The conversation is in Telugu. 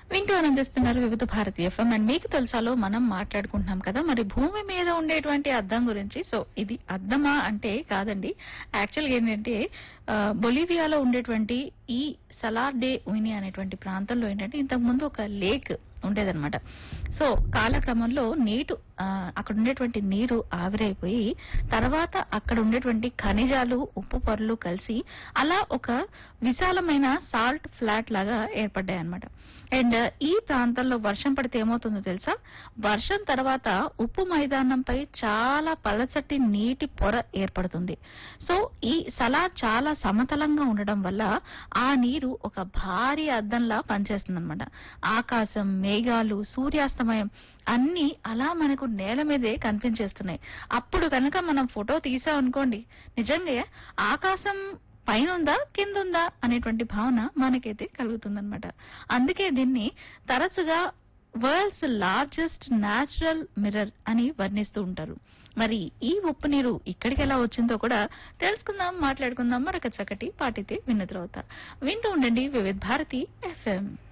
వింటూ ఆనందిస్తున్నారు వివిధ భారతి ఎఫ్ఎం అండ్ మీకు తెలుసాలో మనం మాట్లాడుకుంటున్నాం కదా మరి భూమి మీద ఉండేటువంటి అద్దం గురించి సో ఇది అద్దమా అంటే కాదండి యాక్చువల్గా ఏంటంటే ఆ, బొలివియాలో ఉండేటువంటి ఈ సలార్ డే ఉయిని అనేటువంటి ప్రాంతంలో ఏంటంటే ఇంతకు ముందు ఒక లేక్ ఉండేదన్నమాట సో కాలక్రమంలో నీటు ఆ, అక్కడ ఉండేటువంటి నీరు ఆవిరైపోయి తర్వాత అక్కడ ఉండేటువంటి ఖనిజాలు ఉప్పు పొరలు కలిసి అలా ఒక విశాలమైన సాల్ట్ ఫ్లాట్ లాగా ఏర్పడ్డాయి అనమాట అండ్ ఈ ప్రాంతంలో వర్షం పడితే ఏమవుతుందో తెలుసా వర్షం తర్వాత ఉప్పు మైదానంపై చాలా పలచటి నీటి పొర ఏర్పడుతుంది సో ఈ సలార్ చాలా సమతలంగా ఉండడం వల్ల ఆ నీరు ఒక భారీ అద్దంలా పనిచేస్తుంది అనమాట ఆకాశం మేఘాలు సూర్యాస్తమయం అన్ని అలా మనకు నేల మీదే కనిపించేస్తున్నాయి అప్పుడు కనుక మనం ఫోటో తీసామనుకోండి నిజంగా ఆకాశం పైన ఉందా కింద ఉందా అనేటువంటి భావన మనకైతే కలుగుతుందన్నమాట అందుకే దీన్ని తరచుగా వరల్డ్స్ లార్జెస్ట్ న్యాచురల్ మిర్రర్ అని వర్ణిస్తూ ఉంటారు మరి ఈ ఉప్పు నీరు ఇక్కడికి ఎలా వచ్చిందో కూడా తెలుసుకుందాం మాట్లాడుకుందాం మరొక చక్కటి పాటితే విన్న తర్వాత వింటూ ఉండండి వివిధ భారతి ఎఫ్ఎం